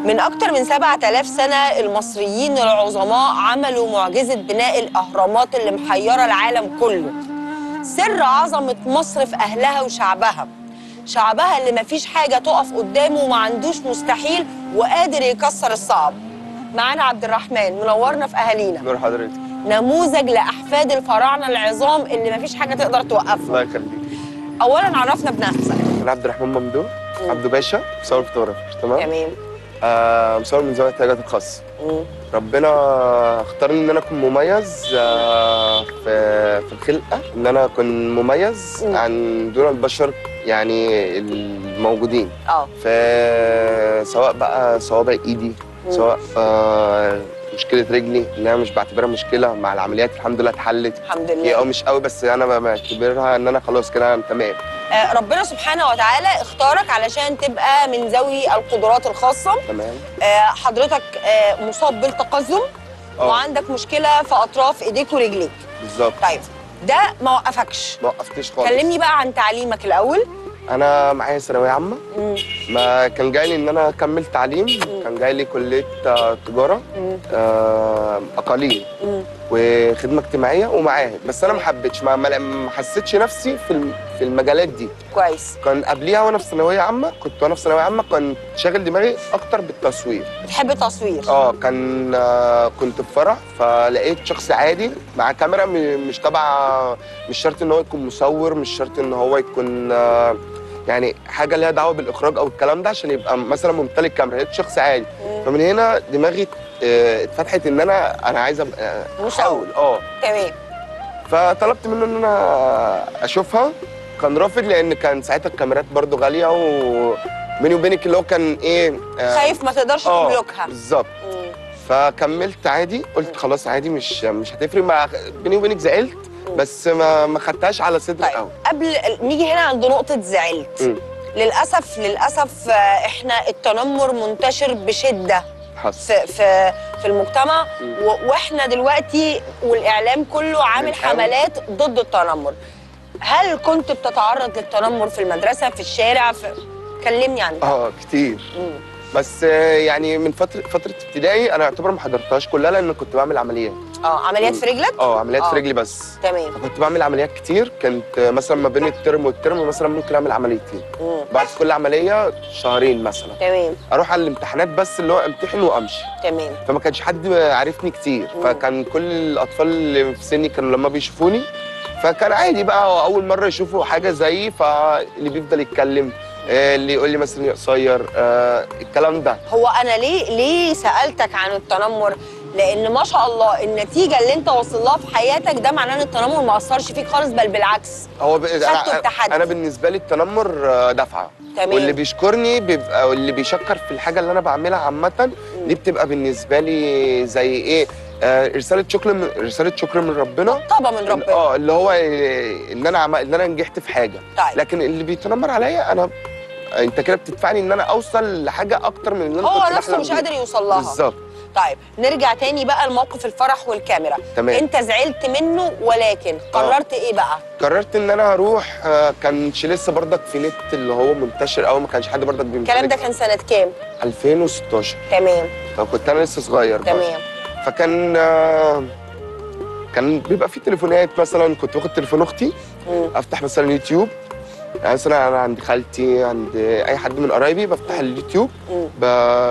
من أكتر من 7000 سنة المصريين العظماء عملوا معجزة بناء الأهرامات اللي محيرة العالم كله سر عظمة مصر في أهلها وشعبها شعبها اللي مفيش حاجة تقف قدامه وما عندوش مستحيل وقادر يكسر الصعب معانا عبد الرحمن منورنا في أهالينا نور حضرتك نموذج لأحفاد الفراعنة العظام اللي مفيش حاجة تقدر توقفهم الله يخليك أولا عرفنا بنفسك انا عبد الرحمن ممدوح عبدو باشا مصور فوتوغرافر تمام تمام آه مصور من زاويه احتياجات الخاصه مم. ربنا اختارني ان انا اكون مميز آه في في الخلقه ان انا اكون مميز مم. عن دون البشر يعني الموجودين اه في سواء بقى صوابع ايدي مم. سواء آه مشكله رجلي ان انا مش بعتبرها مشكله مع العمليات الحمد لله اتحلت الحمد هي اه لله مش قوي بس انا بعتبرها ان انا خلاص كده أنا تمام آه ربنا سبحانه وتعالى اختارك علشان تبقى من ذوي القدرات الخاصة تمام آه حضرتك آه مصاب بالتقزم اه وعندك مشكلة في أطراف إيديك ورجليك بالظبط طيب ده ما وقفكش ما وقفتش خالص كلمني بقى عن تعليمك الأول انا معايا ثانويه عامه مم. ما كان جاي لي ان انا اكمل تعليم كان جاي لي كليه آه، تجاره مم. آه، اقاليم مم. وخدمه اجتماعيه ومعاهد بس انا ما حبيتش ما ما- ما حسيتش نفسي في الم- في المجالات دي كويس كان قبليها وانا في ثانويه عامه كنت وانا في ثانويه عامه كان شاغل دماغي اكتر بالتصوير بتحب التصوير اه كان آه، كنت في فرح فلقيت شخص عادي مع كاميرا م- مش تبع مش شرط ان هو يكون مصور مش شرط ان هو يكون آه، يعني حاجه ليها دعوه بالاخراج او الكلام ده عشان يبقى مثلا ممتلك كاميرا لقيت شخص عادي مم. فمن هنا دماغي آه، اتفتحت ان انا انا عايز ابقى مصور. احاول اه تمام فطلبت منه ان انا اشوفها كان رافض لان كان ساعتها الكاميرات برضو غاليه وبيني وبينك اللي هو كان ايه آه، خايف ما تقدرش اه تملكها بالظبط مم. فكملت عادي قلت خلاص عادي مش مش هتفرق مع بيني وبينك زعلت بس ما ما خدتهاش على صدري طيب قوي قبل نيجي هنا عند نقطة زعلت مم. للأسف للأسف آه، إحنا التنمر منتشر بشدة حصل في في في المجتمع مم. و- واحنا دلوقتي والاعلام كله عامل بنحاول. حملات ضد التنمر هل كنت بتتعرض للتنمر في المدرسه في الشارع في... كلمني عن ده اه كتير مم. بس آه، يعني من فتره فتره ابتدائي انا اعتبر ما حضرتهاش كلها لان كنت بعمل عمليات اه عمليات في رجلك اه عمليات آه. في رجلي بس تمام فكنت بعمل عمليات كتير كانت آه، مثلا ما بين الترم والترم مثلا ممكن اعمل عمليتين مم. بعد كل عمليه شهرين مثلا تمام اروح على الامتحانات بس اللي هو امتحن وامشي تمام فما كانش حد عارفني كتير مم. فكان كل الاطفال اللي في سني كانوا لما بيشوفوني فكان عادي بقى اول مره يشوفوا حاجه زيي فاللي بيفضل يتكلم آه، اللي يقول لي مثلا يا قصير آه، الكلام ده هو انا ليه ليه سالتك عن التنمر لان ما شاء الله النتيجه اللي انت واصل لها في حياتك ده معناه ان التنمر ما اثرش فيك خالص بل بالعكس هو ب... خدته انا بتحدي. انا بالنسبه لي التنمر آه، دفعه تمام واللي بيشكرني بيبقى واللي بيشكر في الحاجه اللي انا بعملها عامه دي بتبقى بالنسبه لي زي ايه آه، رساله شكر من رساله شكر من ربنا طبعا من ربنا اه اللي هو آه، ان انا عم... ان انا نجحت في حاجه طيب لكن اللي بيتنمر عليا انا انت كده بتدفعني ان انا اوصل لحاجه اكتر من اللي انا هو كنت نفسه بحلم مش بيه. قادر يوصل لها بالظبط طيب نرجع تاني بقى لموقف الفرح والكاميرا تمام انت زعلت منه ولكن قررت ايه بقى قررت ان انا هروح آه، كانش لسه برضك في نت اللي هو منتشر قوي ما كانش حد برضك بيمتلك الكلام ده كان سنه كام 2016 تمام فكنت انا لسه صغير برضه. تمام فكان آه، كان بيبقى في تليفونات مثلا كنت باخد تليفون اختي مم. افتح مثلا يوتيوب يعني مثلا انا عند خالتي عند اي حد من قرايبي بفتح اليوتيوب مم. ب...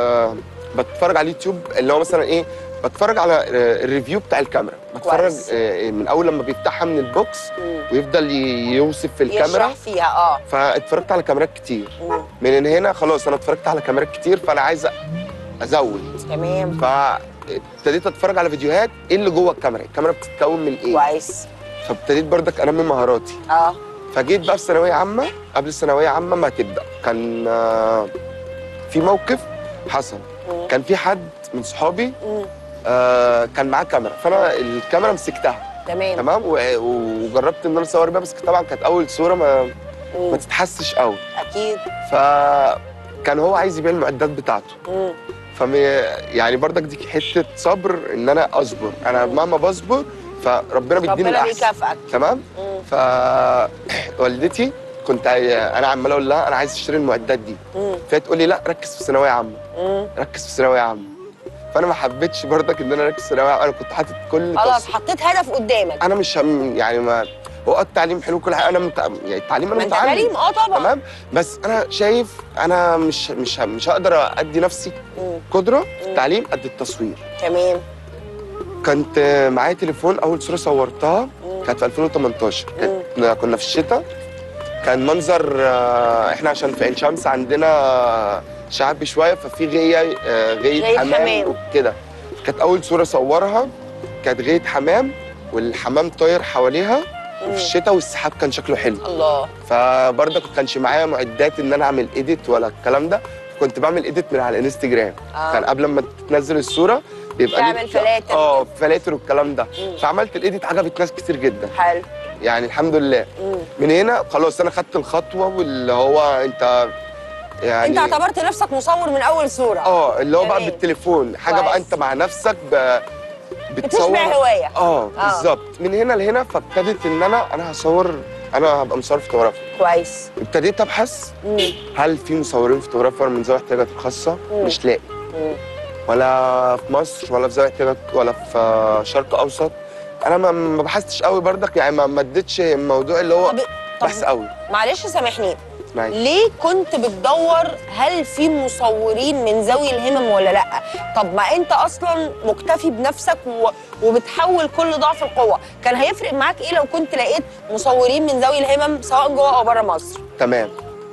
بتفرج على اليوتيوب اللي هو مثلا ايه بتفرج على آه، الريفيو بتاع الكاميرا بتفرج كويس. آه، من اول لما بيفتحها من البوكس مم. ويفضل ي- يوصف في يشرح الكاميرا فيها اه فاتفرجت على كاميرات كتير مم. من هنا خلاص انا اتفرجت على كاميرات كتير فانا عايز ازود تمام فابتديت اتفرج على فيديوهات ايه اللي جوه الكاميرا الكاميرا بتتكون من ايه كويس فابتديت بردك انمي مهاراتي اه فجيت بقى في ثانويه عامه قبل الثانويه عامه ما تبدا كان آه، في موقف حصل مم. كان في حد من صحابي مم. آه، كان معاه كاميرا فانا الكاميرا مسكتها تمام تمام و- وجربت ان انا اصور بيها بس طبعا كانت اول صوره ما ما مم. تتحسش قوي اكيد فكان هو عايز يبيع المعدات بتاعته مم. فم يعني برضك دي حته صبر ان انا اصبر انا مهما بصبر فربنا بيديني ربنا الاحسن بيكافئك تمام مم. فوالدتي كنت انا عمال اقول لها انا عايز اشتري المعدات دي مم. فهي تقول لي لا ركز في ثانويه عامه مم. ركز في ثانويه عامه فانا ما حبيتش برضك ان انا اركز في ثانويه عامه انا كنت حاطط كل خلاص تص- حطيت هدف قدامك انا مش هم يعني ما هو آه التعليم حلو كل حاجه انا مت... يعني التعليم ما انا انت متعلم كريم اه طبعا تمام بس انا شايف انا مش مش مش هقدر ادي نفسي مم. قدره في التعليم قد التصوير تمام كانت معايا تليفون اول صوره صورتها كانت في 2018 كانت كنا في الشتاء كان منظر آه، احنا عشان في عين شمس عندنا شعبي شويه ففي غيه آه، غية غيه حمام. حمام وكده كانت اول صوره صورها كانت غيه حمام والحمام طاير حواليها وفي الشتاء والسحاب كان شكله حلو الله فبرضه ما كانش معايا معدات ان انا اعمل ايديت ولا الكلام ده كنت بعمل ايديت من على الانستجرام آه. كان قبل ما تنزل الصوره بيبقى تعمل ليك- فلاتر اه فلاتر والكلام ده مم. فعملت الايديت عجبت ناس كتير جدا حلو يعني الحمد لله مم. من هنا خلاص انا خدت الخطوه واللي هو انت يعني انت اعتبرت نفسك مصور من اول صوره اه اللي هو بقى تمام. بالتليفون حاجه بقى كويس. انت مع نفسك ب... بتصور بتشبع هوايه اه بالظبط من هنا لهنا فابتدت ان انا انا هصور انا هبقى مصور فوتوغرافي كويس ابتديت ابحث مم. هل في مصورين فوتوغرافر من ذوي احتياجات خاصه مم. مش لاقي مم. ولا في مصر ولا في ذوي احتياجات ولا في شرق اوسط انا ما ما بحثتش قوي برضك يعني ما ما اديتش الموضوع اللي هو طب بحث طب قوي معلش سامحني معايا ليه كنت بتدور هل في مصورين من ذوي الهمم ولا لا طب ما انت اصلا مكتفي بنفسك و... وبتحول كل ضعف القوه كان هيفرق معاك ايه لو كنت لقيت مصورين من ذوي الهمم سواء جوه او بره مصر تمام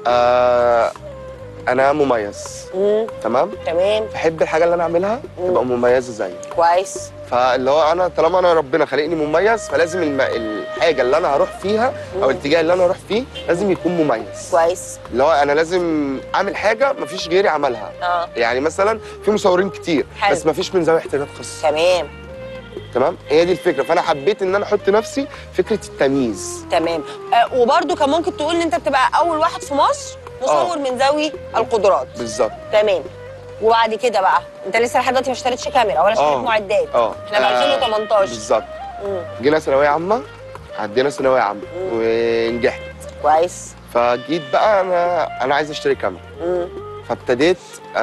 آه انا مميز امم تمام تمام بحب الحاجه اللي انا اعملها تبقى مميزه زيي كويس فاللي هو انا طالما انا ربنا خلقني مميز فلازم الم... الحاجه اللي انا هروح فيها او الاتجاه اللي انا هروح فيه لازم يكون مميز كويس اللي هو انا لازم اعمل حاجه مفيش غيري عملها اه يعني مثلا في مصورين كتير حلو. بس مفيش من ذوي احتياجات خاصه تمام تمام هي دي الفكره فانا حبيت ان انا احط نفسي فكره التمييز تمام آه وبرده كان ممكن تقول ان انت بتبقى اول واحد في مصر مصور آه. من ذوي القدرات بالظبط تمام وبعد كده بقى انت لسه لحد دلوقتي ما اشتريتش كاميرا ولا اشتريت آه. معدات اه احنا في 2018 بالظبط مم. جينا ثانويه عامه عدينا ثانويه عامه ونجحت كويس فجيت بقى انا انا عايز اشتري كاميرا مم. فابتديت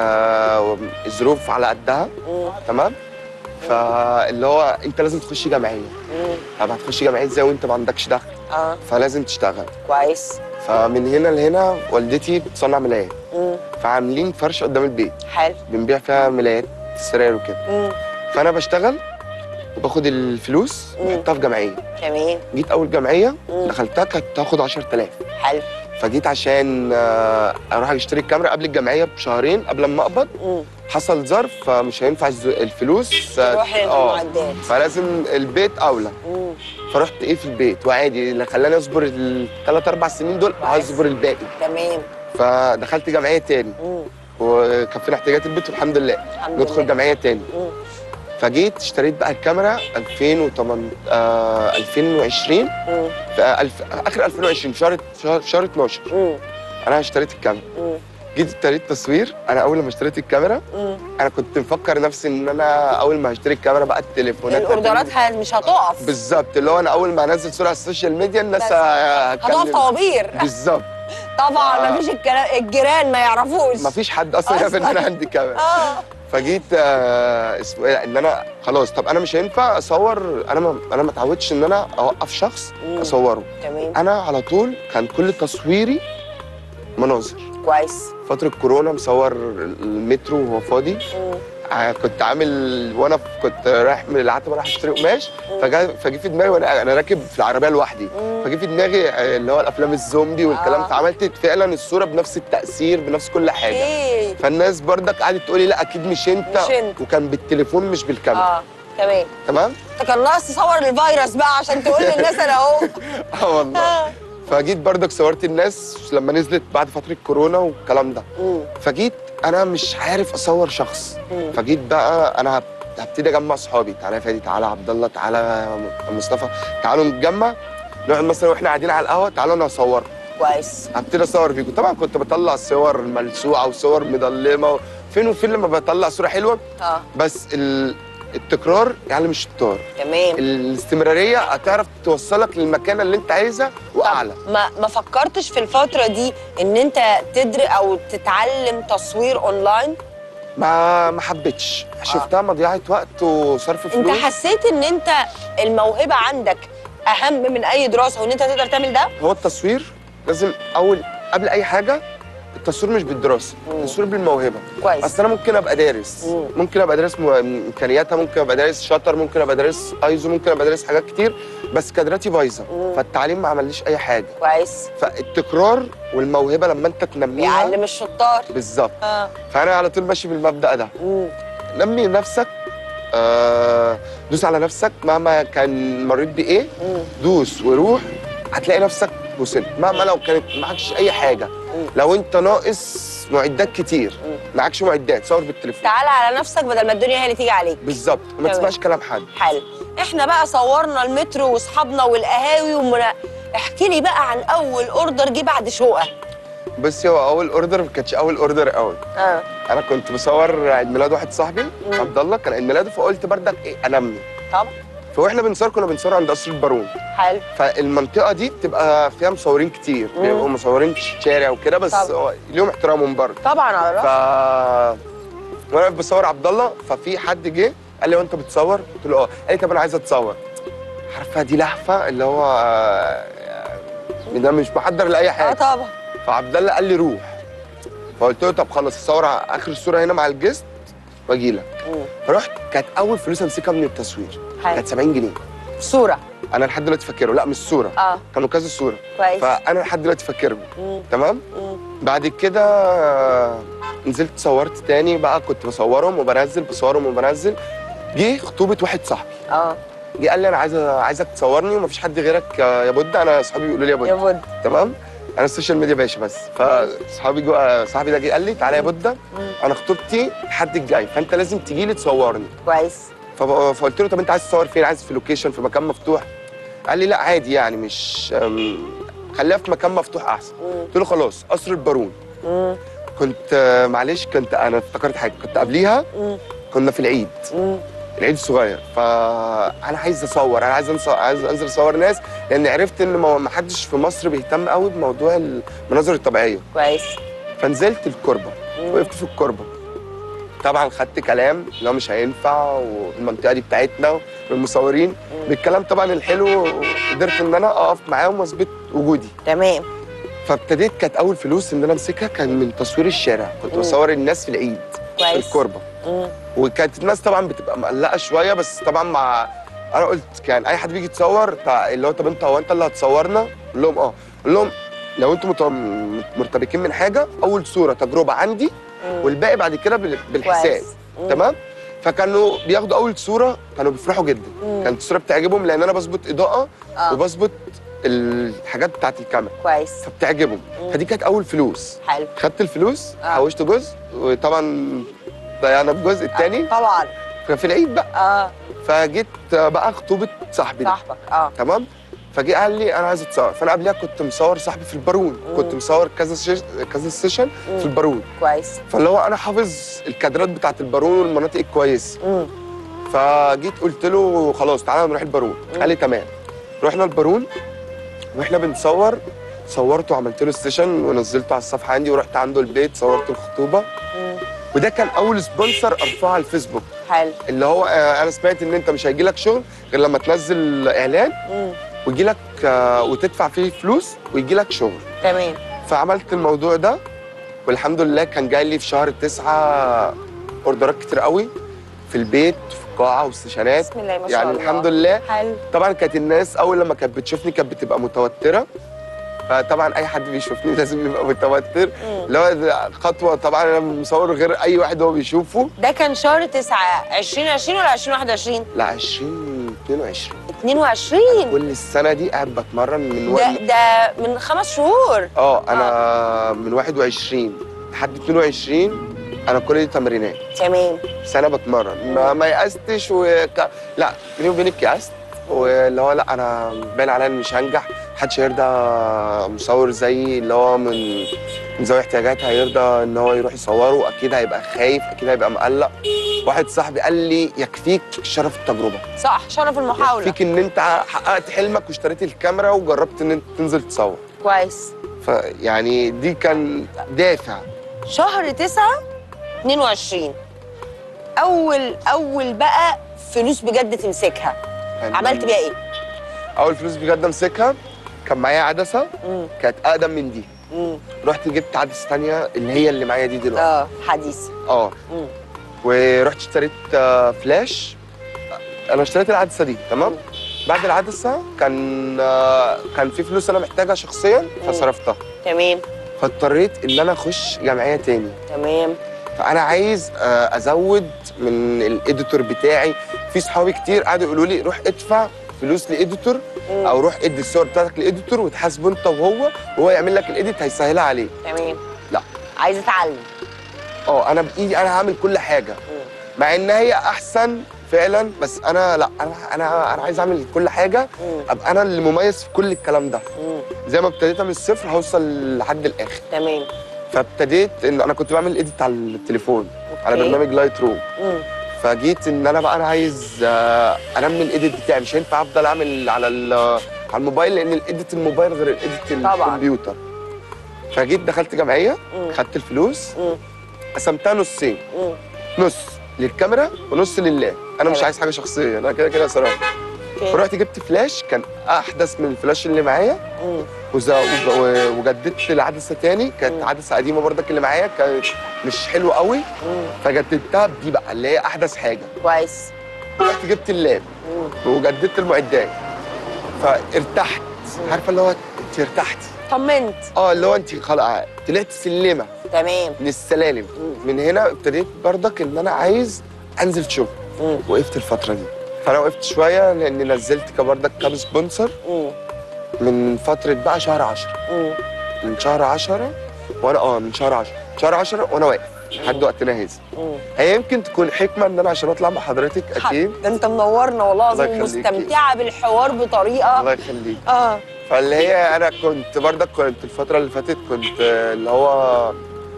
آه الظروف على قدها مم. تمام فاللي هو انت لازم تخش جمعيه مم. طب هتخش جمعيه ازاي وانت ما عندكش دخل اه فلازم تشتغل كويس فمن هنا لهنا والدتي بتصنع ملايات مم. فعاملين فرش قدام البيت حلو بنبيع فيها ملايات سراير وكده مم. فانا بشتغل وباخد الفلوس مم. بحطها في جمعيه تمام جيت اول جمعيه مم. دخلتها كانت تاخد 10000 حلو فجيت عشان آه، اروح اشتري الكاميرا قبل الجمعيه بشهرين قبل ما اقبض مم. حصل ظرف فمش هينفع الز- الفلوس آه، تروح آه، للمعدات فلازم البيت اولى مم. فرحت ايه في البيت وعادي اللي خلاني اصبر الثلاث اربع سنين دول هصبر الباقي تمام فدخلت جمعيه تاني مم. وكفينا احتياجات البيت والحمد لله الحمد ندخل لله جمعيه تاني مم. فجيت اشتريت بقى الكاميرا 2008 آه 2020 مم. في آه، الف... اخر 2020 شهر شهر, شهر 12 مم. انا اشتريت الكاميرا مم. جيت اشتريت تصوير انا اول ما اشتريت الكاميرا مم. انا كنت مفكر نفسي ان انا اول ما هشتري الكاميرا بقى التليفونات الاوردرات ه- مش هتقف بالظبط اللي هو انا اول ما انزل صوره على السوشيال ميديا الناس بس هتكلم هتقف طوابير بالظبط طبعا آه. مفيش الكلا- الجيران ما يعرفوش مفيش حد اصلا يعرف ان أصلاً. انا عندي كاميرا اه فجيت آه اسمه ايه ان انا خلاص طب انا مش هينفع اصور انا ما انا ما اتعودتش ان انا اوقف شخص مم. اصوره تمام انا على طول كان كل تصويري مناظر كويس فتره كورونا مصور المترو وهو فاضي مم. ع- كنت عامل وانا في- كنت رايح من العتبه رايح اشتري قماش فجا فجي في دماغي وانا انا راكب في العربيه لوحدي مم. فجي في دماغي آه، اللي هو الافلام الزومبي والكلام آه. فعملت فعلا الصوره بنفس التاثير بنفس كل حاجه اوكي فالناس برضك قعدت تقول لي لا اكيد مش انت مش أنت. وكان بالتليفون مش بالكاميرا اه تمام تمام انت كان ناقص تصور الفيروس بقى عشان تقول للناس انا اهو اه والله آه. فجيت برضك صورت الناس لما نزلت بعد فتره كورونا والكلام ده مم. فجيت انا مش عارف اصور شخص مم. فجيت بقى انا هب- هبتدي اجمع صحابي تعالى يا فادي تعالى يا عبد الله تعالى يا مصطفى تعالوا نتجمع نقعد مثلا واحنا قاعدين على القهوه تعالوا انا اصور كويس هبتدي اصور فيكم طبعا كنت بطلع صور ملسوعه وصور مضلمه فين وفين لما بطلع صوره حلوه اه بس ال... التكرار يعلم الشطار تمام الاستمراريه هتعرف توصلك للمكانه اللي انت عايزها واعلى ما ما فكرتش في الفتره دي ان انت تدري او تتعلم تصوير اونلاين ما ما حبيتش شفتها مضيعه وقت وصرف انت فلوس حسيت ان انت الموهبه عندك اهم من اي دراسه وان انت تقدر تعمل ده هو التصوير لازم اول قبل اي حاجه التصوير مش بالدراسه مم. التصوير بالموهبه كويس اصل انا ممكن ابقى دارس مم. ممكن ابقى دارس م- امكانياتها ممكن ابقى دارس شطر ممكن ابقى دارس ايزو ممكن ابقى دارس حاجات كتير بس كادراتي بايظه مم. فالتعليم ما عمليش اي حاجه كويس فالتكرار والموهبه لما انت تنميها بيعلم الشطار بالظبط اه فانا على طول ماشي بالمبدا ده مم. نمي نفسك آه دوس على نفسك مهما كان مريت بايه مم. دوس وروح هتلاقي نفسك وصلت مهما لو كانت معكش اي حاجه لو انت ناقص معدات كتير مم. معكش معدات صور بالتليفون تعالى على نفسك بدل ما الدنيا هي اللي تيجي عليك بالظبط وما تمام. تسمعش كلام حد حلو احنا بقى صورنا المترو واصحابنا والقهاوي ومنا... احكي لي بقى عن اول اوردر جه بعد شقه بصي هو اول اوردر ما كانتش اول اوردر قوي اه انا كنت بصور عيد ميلاد واحد صاحبي مم. عبد الله كان عيد ميلاده فقلت بردك ايه انمي طب فاحنا بنصور كنا بنصور عند قصر البارون حلو فالمنطقه دي بتبقى فيها مصورين كتير مم. بيبقوا مصورين شارع وكده بس طبعا. هو ليهم احترامهم برضه طبعا على ف راسي وانا واقف بصور عبد الله ففي حد جه قال لي وانت بتصور؟ قلت له اه قال لي طب انا عايز اتصور عارفه دي لهفه اللي هو آه، ده مش محضر لاي اه حاجه طبعا فعبد الله قال لي روح فقلت له طب خلاص اصور اخر الصوره هنا مع الجست واجي لك مم. رحت كانت اول فلوس امسكها من التصوير حلو كانت 70 جنيه صوره انا لحد دلوقتي فاكره لا مش صوره اه كانوا كذا صوره كويس فانا لحد دلوقتي فاكرهم مم. تمام مم. بعد كده آه، نزلت صورت تاني بقى كنت بصورهم وبنزل بصورهم وبنزل جه خطوبه واحد صاحبي اه جه قال لي انا عايز عايزك تصورني ومفيش حد غيرك آه، يا بود انا اصحابي بيقولوا لي يا بود يا بود تمام انا السوشيال ميديا باشا بس فاصحابي جو آه، صاحبي ده جه قال لي تعالى يا بودة مم. انا خطوبتي الحد الجاي فانت لازم تجي لي تصورني كويس فب- فقلت له طب انت عايز تصور فين عايز في لوكيشن في مكان مفتوح قال لي لا عادي يعني مش أم، خليها في مكان مفتوح احسن مم. قلت له خلاص قصر البارون مم. كنت آه، معلش كنت انا افتكرت حاجه كنت قبليها مم. كنا في العيد مم. العيد الصغير فانا عايز اصور انا عايز أنص... عايز انزل اصور ناس لان عرفت ان ما ما حدش في مصر بيهتم قوي بموضوع المناظر الطبيعيه كويس فنزلت الكربه مم. وقفت في الكربه طبعا خدت كلام اللي هو مش هينفع والمنطقه دي بتاعتنا والمصورين بالكلام طبعا الحلو قدرت ان انا اقف معاهم واثبت وجودي تمام فابتديت كانت اول فلوس ان انا امسكها كان من تصوير الشارع كنت مم. بصور الناس في العيد في كويس الكربه مم. وكانت الناس طبعا بتبقى مقلقه شويه بس طبعا مع انا قلت كان اي حد بيجي يتصور تع- اللي هو طب انت هو انت اللي هتصورنا؟ اقول لهم اه اقول لهم لو انتم مت- مرتبكين من حاجه اول صوره تجربه عندي مم. والباقي بعد كده بال- بالحساب كويس. مم. تمام فكانوا بياخدوا اول صوره كانوا بيفرحوا جدا مم. كانت الصوره بتعجبهم لان انا بظبط اضاءه اه وبظبط الحاجات بتاعت الكاميرا كويس فبتعجبهم مم. فدي كانت اول فلوس حلو خدت الفلوس آه. حوشت جزء وطبعا ضيعنا الجزء الثاني طبعا كان في العيد بقى اه فجيت بقى خطوبه صاحبي ده صاحبك اه تمام فجه قال لي انا عايز اتصور فانا قبلها كنت مصور صاحبي في البارون مم. كنت مصور كذا شيش... كذا سيشن مم. في البارون كويس فاللي هو انا حافظ الكادرات بتاعت البارون والمناطق الكويسه مم. فجيت قلت له خلاص تعالى نروح البارون مم. قال لي تمام رحنا البارون واحنا بنصور صورته وعملت له ستيشن ونزلته على الصفحه عندي ورحت عنده البيت صورت الخطوبه مم. وده كان اول سبونسر ارفعه على الفيسبوك حلو اللي هو آه، انا سمعت ان انت مش هيجي لك شغل غير لما تنزل اعلان مم. ويجي لك آه، وتدفع فيه فلوس ويجي لك شغل تمام فعملت الموضوع ده والحمد لله كان جاي لي في شهر تسعة اوردرات كتير قوي في البيت في القاعه واستشانات بسم الله ما شاء يعني الله الحمد لله حلو طبعا كانت الناس اول لما كانت بتشوفني كانت بتبقى متوتره فطبعا اي حد بيشوفني لازم يبقى متوتر مم. اللي هو ده خطوه طبعا انا مصور غير اي واحد هو بيشوفه ده كان شهر 9 2020 ولا 2021 لا 20 22 22 كل السنه دي قاعد بتمرن من ده وقت ده من خمس شهور اه انا من 21 لحد 22 انا كل دي تمرينات تمام سنه بتمرن ما, ما يأستش وك... لا بيني وبينك يأست واللي هو لا انا باين عليا اني مش هنجح محدش هيرضى مصور زي اللي هو من ذوي احتياجات هيرضى ان هو يروح يصوره اكيد هيبقى خايف اكيد هيبقى مقلق واحد صاحبي قال لي يكفيك شرف التجربه صح شرف المحاوله يكفيك ان انت حققت حلمك واشتريت الكاميرا وجربت ان انت تنزل تصور كويس فيعني دي كان دافع شهر 9 22 اول اول بقى فلوس بجد تمسكها يعني عملت بيها ايه اول فلوس بجد امسكها كان معايا عدسه مم. كانت اقدم من دي مم. رحت جبت عدسه ثانيه اللي هي اللي معايا دي دلوقتي اه حديث اه مم. ورحت اشتريت آه، فلاش انا اشتريت العدسه دي تمام بعد العدسه كان آه، كان في فلوس انا محتاجها شخصيا فصرفتها تمام فاضطريت ان انا اخش جمعيه تاني تمام فانا عايز آه، ازود من الايديتور بتاعي في صحابي كتير قعدوا يقولوا لي روح ادفع فلوس لايديتور مم. او روح ادي الصور بتاعتك لايديتور وتحاسبه انت وهو وهو يعمل لك الايديت هيسهلها عليك تمام لا. عايزه اتعلم اه انا بايدي انا هعمل كل حاجه مم. مع ان هي احسن فعلا بس انا لا انا انا انا عايز اعمل كل حاجه مم. ابقى انا اللي مميز في كل الكلام ده مم. زي ما ابتديتها من الصفر هوصل لحد الاخر تمام فابتديت ان انا كنت بعمل ايديت على التليفون على أوكي. برنامج لايت روم مم. فجيت ان انا بقى انا عايز آه، انمي الايديت بتاعي مش هينفع افضل اعمل على ال- على الموبايل لان الايديت الموبايل غير الايديت طبعاً. الكمبيوتر فجيت دخلت جمعيه مم. خدت الفلوس مم. قسمتها نصين مم. نص للكاميرا ونص لله انا مش تمام. عايز حاجه شخصيه انا كده كده صراحه اوكي فرحت جبت فلاش كان احدث من الفلاش اللي معايا مم. وز- وج- و- وجددت العدسه تاني كانت مم. عدسه قديمه برضك اللي معايا كانت مش حلوه قوي مم. فجددتها بدي بقى اللي هي احدث حاجه كويس رحت جبت اللاب مم. وجددت المعدات فارتحت عارفه اللي هو انت ارتحتي طمنت اه اللي هو انت خلاص طلعت سلمه تمام من السلالم مم. من هنا ابتديت برضك ان انا عايز انزل شغل مم. وقفت الفتره دي فانا وقفت شويه لان نزلت كبردك كام سبونسر مم. من فتره بقى شهر 10 مم. من شهر 10 وانا اه من شهر 10 شهر 10 وانا واقف لحد وقتنا هذا مم. هي يمكن تكون حكمه ان انا عشان اطلع مع حضرتك اكيد ده انت منورنا والله الله العظيم يخليكي. مستمتعه بالحوار بطريقه الله يخليك اه فاللي هي انا كنت برضك كنت الفتره اللي فاتت كنت آه، اللي هو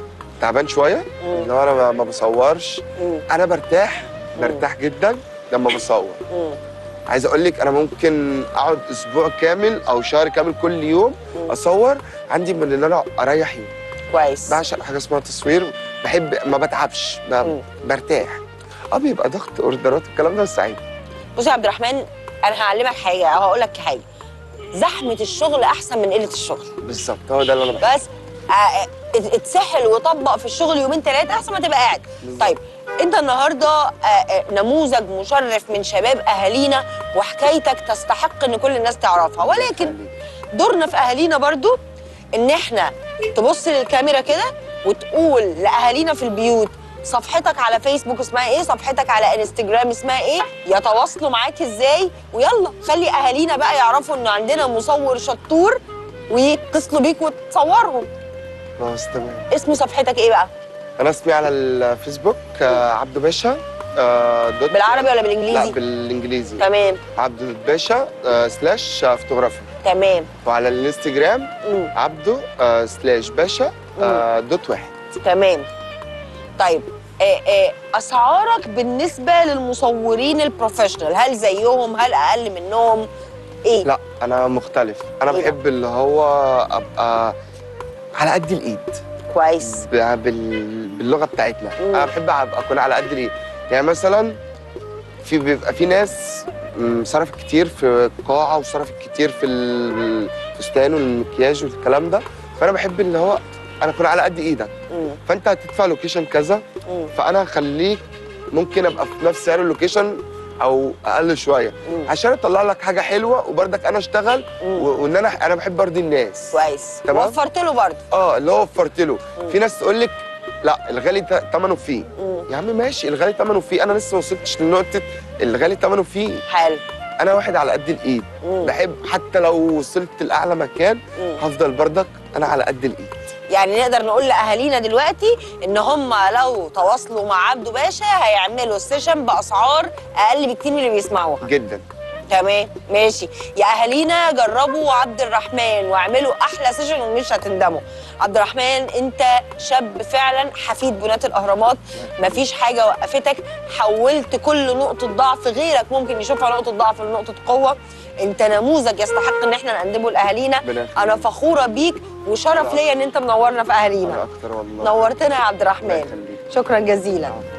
تعبان شويه مم. اللي هو انا ما- ما بصورش مم. انا برتاح مم. برتاح جدا لما بصور مم. عايز اقول لك انا ممكن اقعد اسبوع كامل او شهر كامل كل يوم مم. اصور عندي من ان انا اريح يوم كويس بعشق حاجه اسمها تصوير بحب ما بتعبش ب- مم. برتاح اه بيبقى ضغط اوردرات الكلام ده بس عادي بص يا عبد الرحمن انا هعلمك حاجه او هقول لك حاجه زحمه الشغل احسن من قله الشغل بالظبط هو ده اللي انا بحبه بس آه، ات- اتسحل وطبق في الشغل يومين ثلاثه احسن ما تبقى قاعد بالظبط. طيب انت النهارده آه، آه، نموذج مشرف من شباب اهالينا وحكايتك تستحق ان كل الناس تعرفها ولكن دورنا في اهالينا برضو ان احنا تبص للكاميرا كده وتقول لاهالينا في البيوت صفحتك على فيسبوك اسمها ايه صفحتك على انستجرام اسمها ايه يتواصلوا معاك ازاي ويلا خلي اهالينا بقى يعرفوا ان عندنا مصور شطور ويتصلوا بيك وتصورهم خلاص تمام اسم صفحتك ايه بقى انا اسمي على الفيسبوك آه، عبدو باشا آه، دوت بالعربي ولا لا بالانجليزي بالانجليزي تمام عبدو دوت باشا آه، سلاش آه، فوتوغرافي تمام وعلى الانستجرام مم. عبدو آه، سلاش باشا آه، دوت واحد تمام طيب آه، آه، اسعارك بالنسبه للمصورين البروفيشنال هل زيهم هل اقل منهم ايه لا انا مختلف انا إيه ده؟ بحب اللي هو ابقى على قد الايد كويس ب- بال... باللغه بتاعتنا مم. انا بحب ابقى اكون على قد الايد يعني مثلا في بيبقى في ناس مم، صرفت كتير في القاعه وصرفت كتير في الفستان والمكياج والكلام ده فانا بحب اللي هو انا اكون على قد ايدك مم. فانت هتدفع لوكيشن كذا مم. فانا هخليك ممكن ابقى في نفس سعر اللوكيشن او اقل شويه مم. عشان اطلع لك حاجه حلوه وبرضك انا اشتغل مم. و- وان انا انا بحب ارضي الناس كويس تمام. وفرت له برضه اه اللي هو وفرت له مم. في ناس تقول لك لا الغالي ت- ثمنه فيه مم. يا عم ماشي الغالي ثمنه فيه انا لسه ما وصلتش لنقطه الغالي ثمنه فيه حلو انا واحد على قد الايد مم. بحب حتى لو وصلت لاعلى مكان مم. هفضل برضك انا على قد الايد يعني نقدر نقول لاهالينا دلوقتي ان هم لو تواصلوا مع عبده باشا هيعملوا السيشن باسعار اقل بكتير من اللي بيسمعوها جدا تمام ماشي يا اهالينا جربوا عبد الرحمن واعملوا احلى سيشن ومش هتندموا عبد الرحمن انت شاب فعلا حفيد بنات الاهرامات مفيش حاجه وقفتك حولت كل نقطه ضعف غيرك ممكن يشوفها نقطه ضعف لنقطه قوه انت نموذج يستحق ان احنا نقدمه لاهالينا ربنا يخليك. انا فخوره بيك وشرف ليا ان انت منورنا في انا اهالينا اكتر والله نورتنا يا عبد الله الرحمن يخليك. شكرا جزيلا